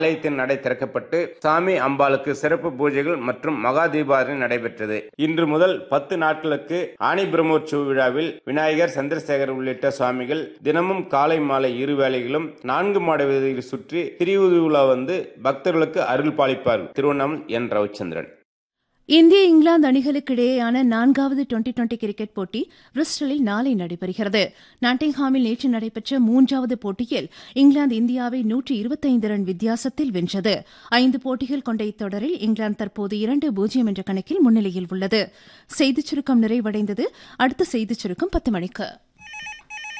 ஆலயத்தின் நடை திறக்கப்பட்டு சாமி அம்பாளுக்கு சிறப்பு பூஜைகள் மற்றும் மகா தீபாவளி நடைபெற்றது இன்று முதல் பத்து நாட்களுக்கு ஆணி பிரம்மோற்சவ விழாவில் விநாயகர் சந்திரசேகர் உள்ளிட்ட சுவாமிகள் தினமும் காலை மாலை இரு வேளைகளும் நான்கு மாட வீதியில் சுற்றி திருவுலா வந்து பக்தர்களுக்கு அருள் பாலிப்பார் திருவண்ணாமலை என் ரவிச்சந்திரன் இந்திய இங்கிலாந்து அணிகளுக்கு இடையேயான நான்காவது டுவெண்டி டுவெண்டி கிரிக்கெட் போட்டி பிரிஸ்டலில் நாளை நடைபெறுகிறது நாட்டிங்ஹாமில் நேற்று நடைபெற்ற மூன்றாவது போட்டியில் இங்கிலாந்து இந்தியாவை நூற்றி இருபத்தைந்து ரன் வித்தியாசத்தில் வென்றது ஐந்து போட்டிகள் கொண்ட இத்தொடரில் இங்கிலாந்து தற்போது இரண்டு பூஜ்ஜியம் என்ற கணக்கில் முன்னிலையில் உள்ளது செய்திச் சுருக்கம் நிறைவடைந்தது அடுத்த செய்திச் சுருக்கம் பத்து மணிக்கு